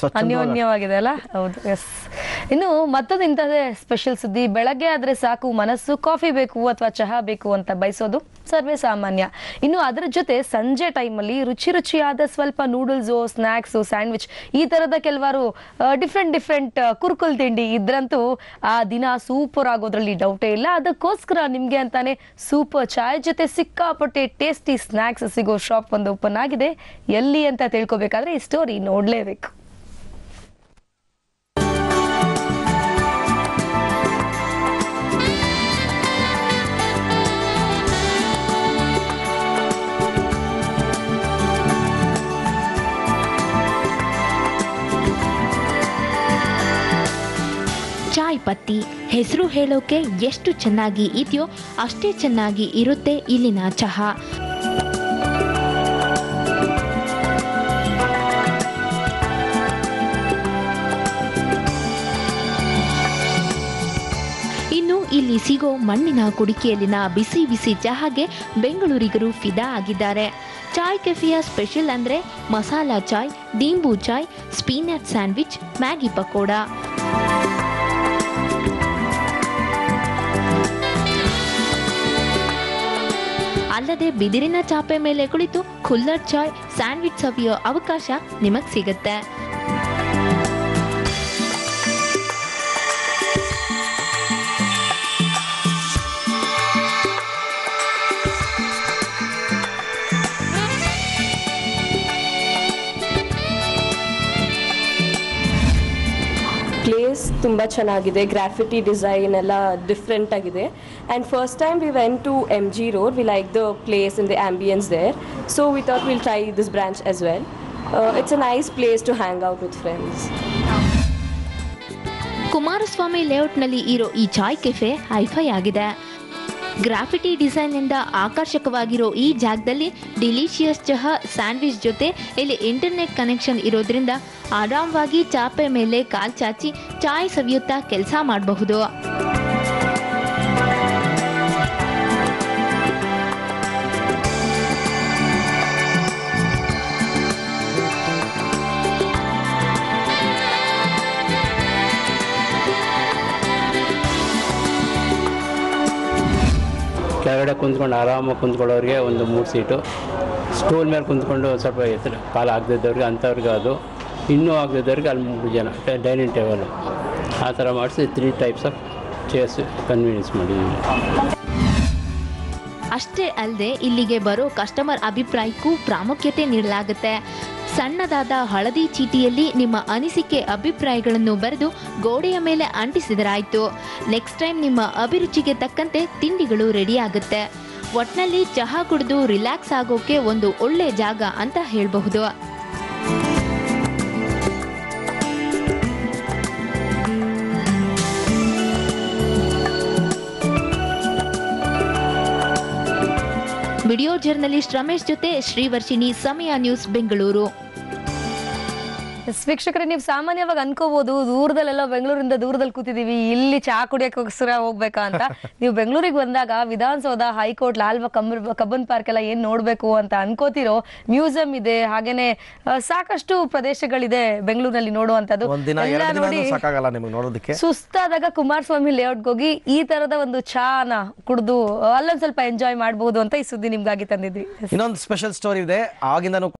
ಸ್ವಚ್ಛಂದವಾಗಿ ಅನ್ಯೋನ್ಯವಾಗಿದೆ ಅಲ್ಲ ಹೌದು ಎಸ್ ಇನ್ನು ಮತ್ತೊಂದು ಇಂಥದ್ದೇ ಸ್ಪೆಷಲ್ ಸುದ್ದಿ ಬೆಳಗ್ಗೆ ಆದ್ರೆ ಸಾಕು ಮನಸ್ಸು ಕಾಫಿ ಬೇಕು ಅಥವಾ ಚಹಾ ಬೇಕು ಅಂತ ಬಯಸೋದು ಸರ್ವೇ ಸಾಮಾನ್ಯ ಇನ್ನು ಅದರ ಜೊತೆ ಸಂಜೆ ಟೈಮಲ್ಲಿ ರುಚಿ ರುಚಿಯಾದ ಸ್ವಲ್ಪ ನೂಡಲ್ಸು ಸ್ನ್ಯಾಕ್ಸು ಸ್ಯಾಂಡ್ವಿಚ್ ಈ ತರದ ಕೆಲವಾರು ಡಿಫ್ರೆಂಟ್ ಡಿಫ್ರೆಂಟ್ ಕುರ್ಕುಲ್ ತಿಂಡಿ ಇದ್ರಂತೂ ಆ ದಿನ ಸೂಪರ್ ಆಗೋದ್ರಲ್ಲಿ ಡೌಟೇ ಇಲ್ಲ ಅದಕ್ಕೋಸ್ಕರ ನಿಮ್ಗೆ ಅಂತಾನೆ ಸೂಪರ್ ಚಾಯ್ ಜೊತೆ ಸಿಕ್ಕಾಪಟ್ಟೆ ಟೇಸ್ಟಿ ಸ್ನ್ಯಾಕ್ಸ್ ಸಿಗೋ ಶಾಪ್ ಒಂದು ಓಪನ್ ಆಗಿದೆ ಎಲ್ಲಿ ಅಂತ ತಿಳ್ಕೊಬೇಕಾದ್ರೆ ಈ ಸ್ಟೋರಿ ನೋಡ್ಲೇಬೇಕು ಚಾಯ್ ಪತ್ತಿ ಹೆಸರು ಹೇಳೋಕೆ ಎಷ್ಟು ಚೆನ್ನಾಗಿ ಇದೆಯೋ ಅಷ್ಟೇ ಚೆನ್ನಾಗಿ ಇರುತ್ತೆ ಇಲ್ಲಿನ ಚಹಾ ಇನ್ನು ಇಲ್ಲಿ ಸಿಗೋ ಮಣ್ಣಿನ ಕುಡಿಕೆಯಲ್ಲಿನ ಬಿಸಿ ಬಿಸಿ ಚಹಾಗೆ ಬೆಂಗಳೂರಿಗರು ಫಿದಾ ಆಗಿದ್ದಾರೆ ಚಾಯ್ ಕೆಫೆಯ ಸ್ಪೆಷಲ್ ಅಂದ್ರೆ ಮಸಾಲಾ ಚಾಯ್ ದೀಂಬು ಚಾಯ್ ಸ್ಪೀನಟ್ ಸ್ಯಾಂಡ್ವಿಚ್ ಮ್ಯಾಗಿ ಪಕೋಡ ಅಲ್ಲದೆ ಬಿದಿರಿನ ಚಾಪೆ ಮೇಲೆ ಕುಳಿತು ಖುಲ್ಲರ್ ಚಾಯ್ ಸ್ಯಾಂಡ್ವಿಚ್ ಸವಿಯೋ ಅವಕಾಶ ನಿಮಗ್ ಸಿಗುತ್ತೆ ಪ್ಲೇಸ್ ತುಂಬ ಚೆನ್ನಾಗಿದೆ ಗ್ರಾಫಿಟಿ ಡಿಸೈನ್ ಎಲ್ಲ ಡಿಫ್ರೆಂಟ್ ಆಗಿದೆ and first time we went to M G road we like the place and the ambience there so we thought will try this branch as well it's a nice place to hang out with friends Kumaraswamy ಲೇಔಟ್ನಲ್ಲಿ ಇರೋ ಈ chai cafe hi fi ಆಗಿದೆ graffiti ಡಿಸೈನ್ನಿಂದ ಆಕರ್ಷಕವಾಗಿರೋ ಈ ಜಾಗದಲ್ಲಿ delicious ಚಹಾ sandwich ಜೊತೆ ಇಲ್ಲಿ ಇಂಟರ್ನೆಟ್ ಕನೆಕ್ಷನ್ ಇರೋದ್ರಿಂದ ಆರಾಮವಾಗಿ ಚಾಪೆ ಮೇಲೆ ಕಾಲ್ ಚಾಚಿ ಚಾಯ್ ಸವಿಯುತ್ತಾ ಕೆಲಸ ಮಾಡಬಹುದು ಕೆಳಗಡೆ ಕುಂತ್ಕೊಂಡು ಆರಾಮಾಗಿ ಕುಂತ್ಕೊಳ್ಳೋರಿಗೆ ಒಂದು ಮೂರು ಸೀಟು ಸ್ಟೂಲ್ ಮೇಲೆ ಕುಂತ್ಕೊಂಡು ಸ್ವಲ್ಪ ಎತ್ತರ ಕಾಲು ಆಗದಿದ್ದವ್ರಿಗೆ ಅಂಥವ್ರಿಗೆ ಅದು ಇನ್ನೂ ಆಗದಿದ್ದವ್ರಿಗೆ ಅಲ್ಲಿ ಮೂರು ಜನ ಡೈನಿಂಗ್ ಟೇಬಲು ಆ ಥರ ಮಾಡಿಸಿ three types of chairs convenience ಮಾಡಿದ್ದೀವಿ ಅಷ್ಟೇ ಅಲ್ಲದೆ ಇಲ್ಲಿಗೆ ಬರೋ ಕಸ್ಟಮರ್ ಅಭಿಪ್ರಾಯಕ್ಕೂ ಪ್ರಾಮುಖ್ಯತೆ ನೀಡಲಾಗುತ್ತೆ ಸಣ್ಣದಾದ ಹಳದಿ ಚೀಟಿಯಲ್ಲಿ ನಿಮ್ಮ ಅನಿಸಿಕೆ ಅಭಿಪ್ರಾಯಗಳನ್ನು ಬರೆದು ಗೋಡೆಯ ಮೇಲೆ ಅಂಟಿಸಿದರಾಯ್ತು ನೆಕ್ಸ್ಟ್ ಟೈಮ್ ನಿಮ್ಮ ಅಭಿರುಚಿಗೆ ತಕ್ಕಂತೆ ತಿಂಡಿಗಳು ರೆಡಿ ಆಗುತ್ತೆ ಒಟ್ನಲ್ಲಿ ಚಹಾ ಕುಡಿದು ರಿಲ್ಯಾಕ್ಸ್ ಆಗೋಕೆ ಒಂದು ಒಳ್ಳೆ ಜಾಗ ಅಂತ ಹೇಳಬಹುದು ವಿಡಿಯೋ ಜರ್ನಲಿಸ್ಟ್ ರಮೇಶ್ ಜೊತೆ ಶ್ರೀವರ್ಷಿಣಿ ಸಮಯ ನ್ಯೂಸ್ ಬೆಂಗಳೂರು ಎಸ್, ವೀಕ್ಷಕರೇ ನೀವು ಸಾಮಾನ್ಯವಾಗಿ ಅನ್ಕೋಬಹುದು ದೂರದಲ್ಲೆಲ್ಲ ಬೆಂಗಳೂರಿಂದ ದೂರದಲ್ಲಿ ಕೂತಿದೀವಿ ಇಲ್ಲಿ ಚಾ ಕುಡಿಯೋಕ್ಕೋಸ್ಕರ ಹೋಗ್ಬೇಕಾ ಅಂತ ನೀವು ಬೆಂಗಳೂರಿಗೆ ಬಂದಾಗ ವಿಧಾನಸೌಧ ಹೈಕೋರ್ಟ್ ಲಾಲ್ಬಾಗ್ ಕಂಬರ್ ಕಬ್ಬನ್ ಪಾರ್ಕ್ ಎಲ್ಲ ಏನ್ ನೋಡ್ಬೇಕು ಅಂತ ಅನ್ಕೋತಿರೋ ಮ್ಯೂಸಿಯಂ ಇದೆ ಹಾಗೇನೆ ಆ, ಸಾಕಷ್ಟು ಪ್ರದೇಶಗಳಿದೆ ಬೆಂಗಳೂರಿನಲ್ಲಿ ನೋಡುವಂತದ್ದು ಒಂದಿನ ಎಲ್ಲ ಎರಡು ನೋಡಿ ದಿನ ಸಾಕಾಗಲ್ಲ ನಿಮಗೆ ನೋಡೋದಕ್ಕೆ ಸುಸ್ತಾದಾಗ ಕುಮಾರಸ್ವಾಮಿ ಲೇಔಟ್ಗೆ ಹೋಗಿ ಈ ತರದ ಒಂದು ಚಾನ ಕುಡಿದು ಅಲ್ಲೊಂದ್ ಸ್ವಲ್ಪ ಎಂಜಾಯ್ ಮಾಡಬಹುದು ಅಂತ ಈ ಸುದ್ದಿ ನಿಮ್ಗಾಗಿ ತಂದಿದ್ವಿ ಇನ್ನೊಂದು ಸ್ಪೆಷಲ್ ಸ್ಟೋರಿ ಇದೆ ಆಗಿಂದನೂ